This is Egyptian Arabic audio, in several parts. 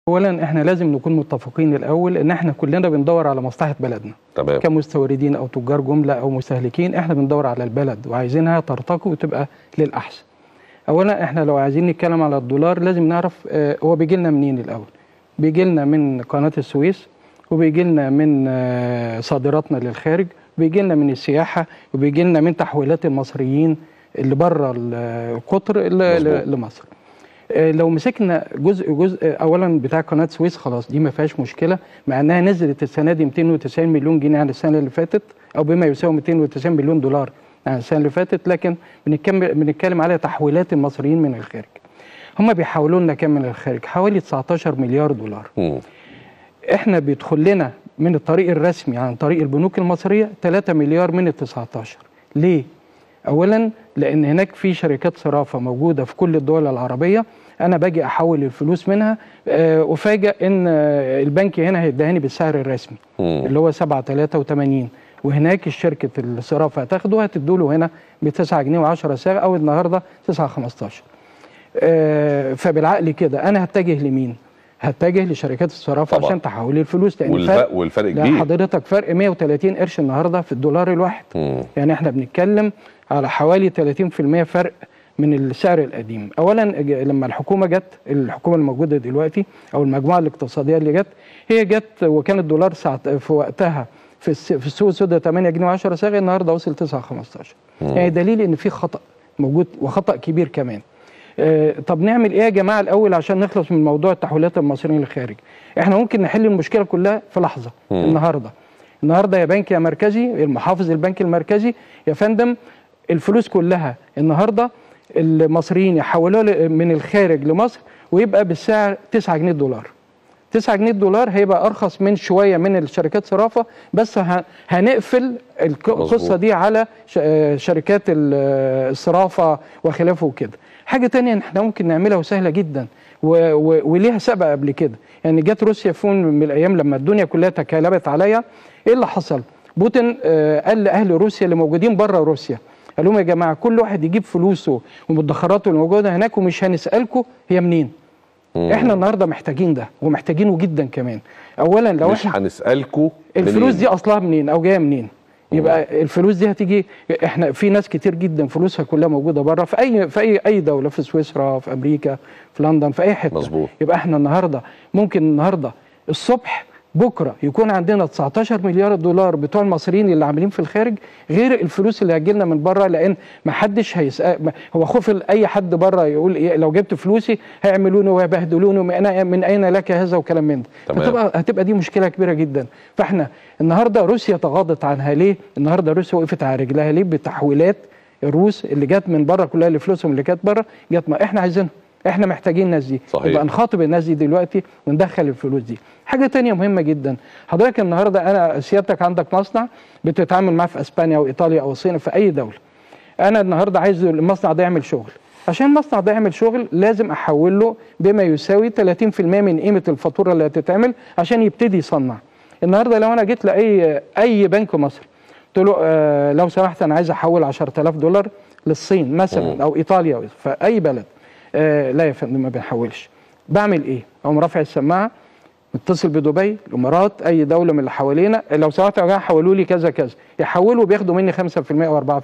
اولا احنا لازم نكون متفقين الاول ان احنا كلنا بندور على مصلحه بلدنا تمام كمستوردين او تجار جمله او مستهلكين احنا بندور على البلد وعايزينها ترتقي وتبقى للاحسن اولا احنا لو عايزين نتكلم على الدولار لازم نعرف آه، هو بيجي لنا منين الاول بيجي لنا من قناه السويس وبيجي لنا من آه، صادراتنا للخارج بيجي لنا من السياحه وبيجي لنا من تحويلات المصريين اللي بره القطر ل- مظبوط. ل- لمصر آه، لو مسكنا جزء جزء آه، اولا بتاع قناه سويس خلاص دي ما فيهاش مشكله مع انها نزلت السنه دي 290 مليون جنيه عن السنه اللي فاتت او بما يساوي 290 مليون دولار عن السنه اللي فاتت لكن بنتكلم بنتكلم على تحويلات المصريين من الخارج هم بيحولوا لنا كام من الخارج حوالي 19 مليار دولار مم. احنا بيدخل لنا من الطريق الرسمي عن طريق البنوك المصريه 3 مليار من ال 19 ليه اولا لان هناك في شركات صرافه موجوده في كل الدول العربيه انا باجي احول الفلوس منها آه، افاجئ ان آه، البنك هنا هيدهاني بالسعر الرسمي مم. اللي هو 7.83 وهناك الشركه الصرافه هتاخده هتدوله هنا ب 9 جنيه و10 ساغ او النهارده 9.15 آه، فبالعقل كده انا هتجه لمين؟ هتجه لشركات الصرافه طبعا. عشان تحول لي الفلوس لان والفرق والفرق لا كبير حضرتك فرق 130 قرش النهارده في الدولار الواحد مم. يعني احنا بنتكلم على حوالي 30% فرق من السعر القديم اولا ج- لما الحكومه جت الحكومه الموجوده دلوقتي او المجموعه الاقتصاديه اللي جت هي جت وكان الدولار ساعة في وقتها في الس- في السوق السوداء 8 جنيه و10 صاغ النهارده وصل 9 15 يعني دليل ان في خطا موجود وخطا كبير كمان آه، طب نعمل ايه يا جماعه الاول عشان نخلص من موضوع التحويلات المصريين للخارج احنا ممكن نحل المشكله كلها في لحظه مم. النهارده النهارده يا بنك يا مركزي المحافظ البنك المركزي يا فندم الفلوس كلها النهارده المصريين يحولوها ل- من الخارج لمصر ويبقى بالسعر 9 جنيه دولار 9 جنيه دولار هيبقى ارخص من شويه من الشركات صرافه بس ه- هنقفل الك- القصه مظبوط. دي على ش- آه، شركات ال- آه، الصرافه وخلافه وكده حاجه تانية احنا ممكن نعملها وسهله جدا و- و- وليها سبق قبل كده يعني جت روسيا في يوم من الايام لما الدنيا كلها تكالبت عليا ايه اللي حصل بوتين آه، قال لاهل روسيا اللي موجودين بره روسيا قال لهم يا جماعه كل واحد يجيب فلوسه ومدخراته اللي موجوده هناك ومش هنسالكم هي منين مم. احنا النهارده محتاجين ده ومحتاجينه جدا كمان اولا لو مش احنا هنسالكوا الفلوس منين؟ دي اصلها منين او جايه منين يبقى الفلوس دي هتيجي احنا في ناس كتير جدا فلوسها كلها موجوده بره في اي في اي اي دوله في سويسرا في امريكا في لندن في اي حته مظبوط. يبقى احنا النهارده ممكن النهارده الصبح بكره يكون عندنا 19 مليار دولار بتوع المصريين اللي عاملين في الخارج غير الفلوس اللي هتجي لنا من بره لان ما حدش هيسال هو خوف اي حد بره يقول إيه لو جبت فلوسي هيعملوني ويبهدلوني من أين- من اين لك هذا وكلام من ده تمام. فتبقى هتبقى دي مشكله كبيره جدا فاحنا النهارده روسيا تغاضت عنها ليه النهارده روسيا وقفت على رجلها ليه بتحويلات الروس اللي جت من بره كلها اللي فلوسهم اللي كانت بره جت ما احنا عايزينها احنا محتاجين الناس دي صحيح. يبقى نخاطب الناس دي دلوقتي وندخل الفلوس دي حاجه تانية مهمه جدا حضرتك النهارده انا سيادتك عندك مصنع بتتعامل معاه في اسبانيا او ايطاليا او الصين في اي دوله انا النهارده عايز المصنع ده يعمل شغل عشان المصنع ده يعمل شغل لازم احول له بما يساوي 30% من قيمه الفاتوره اللي هتتعمل عشان يبتدي يصنع النهارده لو انا جيت لاي اي بنك مصري قلت له آه لو سمحت انا عايز احول 10000 دولار للصين مثلا مم. او ايطاليا أو في اي بلد آه لا يا فندم ما بنحولش بعمل ايه اقوم رافع السماعه متصل بدبي الامارات اي دوله من اللي حوالينا لو سمحتوا يا جماعه حولوا لي كذا كذا يحولوا بياخدوا مني 5% او 4%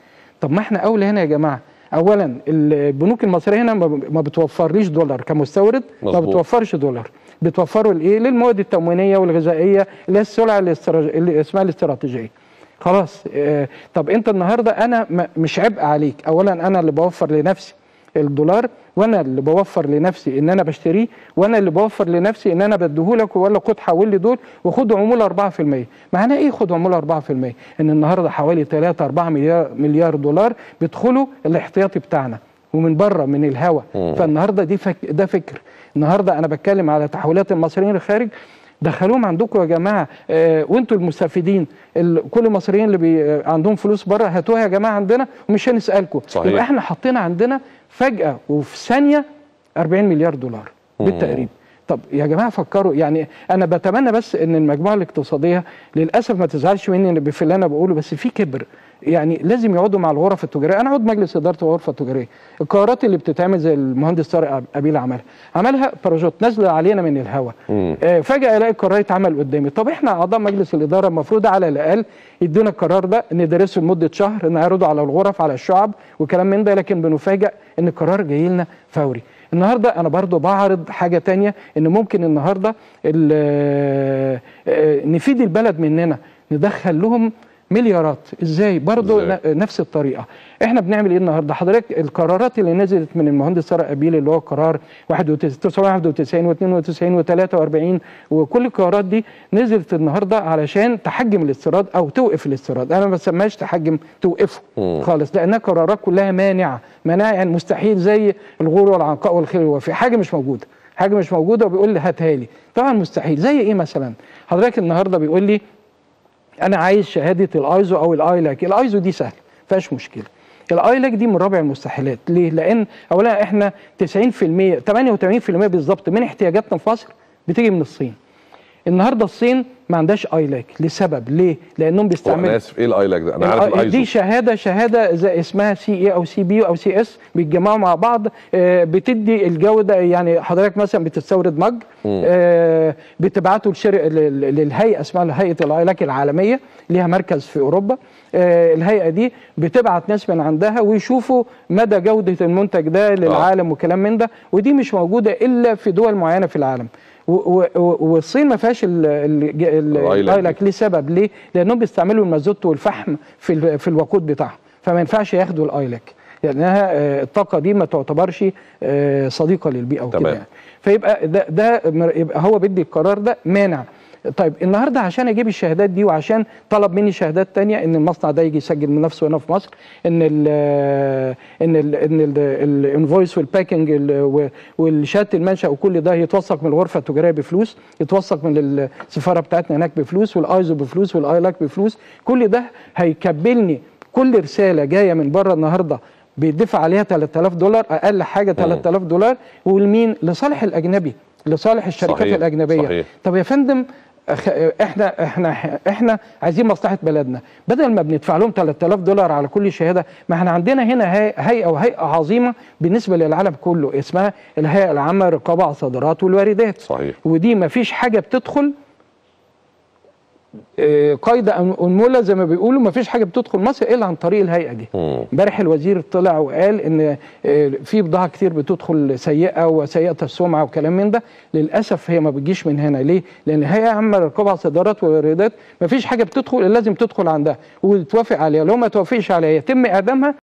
طب ما احنا اولى هنا يا جماعه اولا البنوك المصريه هنا ما ب- ما بتوفرليش دولار كمستورد ما مظبوط. بتوفرش دولار بتوفروا الايه للمواد التموينيه والغذائيه اللي هي السلع الاسترا- اللي اسمها الاستراتيجيه خلاص آه طب انت النهارده انا م- مش عبء عليك اولا انا اللي بوفر لنفسي الدولار وانا اللي بوفر لنفسي ان انا بشتريه وانا اللي بوفر لنفسي ان انا بديهولك ولا خد حول لي دول وخد عموله 4% معناه ايه خد عموله 4% ان النهارده حوالي 3 4 مليار مليار دولار بيدخلوا الاحتياطي بتاعنا ومن بره من الهوا مم. فالنهارده دي فك ده فكر النهارده انا بتكلم على تحويلات المصريين للخارج دخلوهم عندكم يا جماعه آه وانتوا المستفيدين ال- كل المصريين اللي بي آه، عندهم فلوس بره هاتوها يا جماعه عندنا ومش هنسالكم صحيح. يبقى احنا حطينا عندنا فجاه وفي ثانيه 40 مليار دولار مم. بالتقريب طب يا جماعه فكروا يعني انا بتمنى بس ان المجموعه الاقتصاديه للاسف ما تزعلش مني في اللي انا بقوله بس في كبر يعني لازم يقعدوا مع الغرف التجاريه انا عضو مجلس اداره الغرفه التجاريه القرارات اللي بتتعمل زي المهندس طارق ابيل عملها عملها بروجكت نازله علينا من الهواء آه فجاه الاقي القرار يتعمل قدامي طب احنا اعضاء مجلس الاداره المفروض على الاقل يدونا القرار ده ندرسه لمده شهر نعرضه على الغرف على الشعب وكلام من ده لكن بنفاجئ ان القرار جاي لنا فوري النهارده انا برضو بعرض حاجه تانية ان ممكن النهارده نفيد البلد مننا ندخل لهم مليارات ازاي برضه إزاي؟ نفس الطريقه احنا بنعمل ايه النهارده حضرتك القرارات اللي نزلت من المهندس طارق ابيل اللي هو قرار 991 و92 و43 وكل القرارات دي نزلت النهارده علشان تحجم الاستيراد او توقف الاستيراد انا ما بسميهاش تحجم توقفه مم. خالص لانها قرارات كلها مانعه مانعه يعني مستحيل زي الغول والعنقاء والخيل الوفي حاجه مش موجوده حاجه مش موجوده وبيقول لي هاتها لي طبعا مستحيل زي ايه مثلا حضرتك النهارده بيقول لي انا عايز شهاده الايزو او الايلاك الايزو دي سهل فيهاش مشكله الايلاك دي من رابع المستحيلات ليه لان اولا احنا 90% 88% بالظبط من احتياجاتنا في مصر بتيجي من الصين النهارده الصين ما عندهاش ايلاك لسبب ليه لانهم هو انا بيستعملوا اسف ايه الايلاك ده انا عارف الآي- الايزو دي شهاده شهاده زي اسمها سي اي او سي بي او سي اس بيتجمعوا مع بعض آه، بتدي الجوده يعني حضرتك مثلا بتستورد مج آه، بتبعته لشر- لل- للهيئه اسمها هيئه الايلاك العالميه ليها مركز في اوروبا آه، الهيئه دي بتبعت ناس من عندها ويشوفوا مدى جوده المنتج ده للعالم وكلام من ده ودي مش موجوده الا في دول معينه في العالم و- و- و- والصين ما فيهاش ال- ال- ال- الآيلاك الايلاك لسبب ليه؟ لانهم بيستعملوا المازوت والفحم في ال- في الوقود بتاعهم فما ينفعش ياخدوا الايلاك لانها آه، الطاقه دي ما تعتبرش آه، صديقه للبيئه وكده تمام. يعني فيبقى ده ده مر- يبقى هو بيدي القرار ده مانع طيب النهارده عشان اجيب الشهادات دي وعشان طلب مني شهادات تانية ان المصنع ده يجي يسجل من نفسه هنا في مصر ان ال ان ال ان الانفويس والباكينج ال- و- والشهاده المنشا وكل ده يتوثق من الغرفه التجاريه بفلوس يتوثق من السفاره بتاعتنا هناك بفلوس والايزو بفلوس والايلاك بفلوس كل ده هيكبلني كل رساله جايه من بره النهارده بيدفع عليها 3000 دولار اقل حاجه 3000 دولار ولمين لصالح الاجنبي لصالح الشركات صحيح، الاجنبيه صحيح. طب يا فندم أخ- احنا احنا احنا عايزين مصلحه بلدنا بدل ما بندفع لهم 3000 دولار على كل شهاده ما احنا عندنا هنا هي- هيئه وهيئه عظيمه بالنسبه للعالم كله اسمها الهيئه العامه للرقابه على الصادرات والواردات صحيح. ودي ما فيش حاجه بتدخل آه، قايده أو انمله زي ما بيقولوا ما فيش حاجه بتدخل مصر الا عن طريق الهيئه دي مم. امبارح الوزير طلع وقال ان آه، في بضاعه كتير بتدخل سيئه وسيئه السمعه وكلام من ده للاسف هي ما بتجيش من هنا ليه؟ لان هي عامه للرقابه على الصادرات والواردات ما فيش حاجه بتدخل إلا لازم تدخل عندها وتوافق عليها لو ما توافقش عليها يتم اعدامها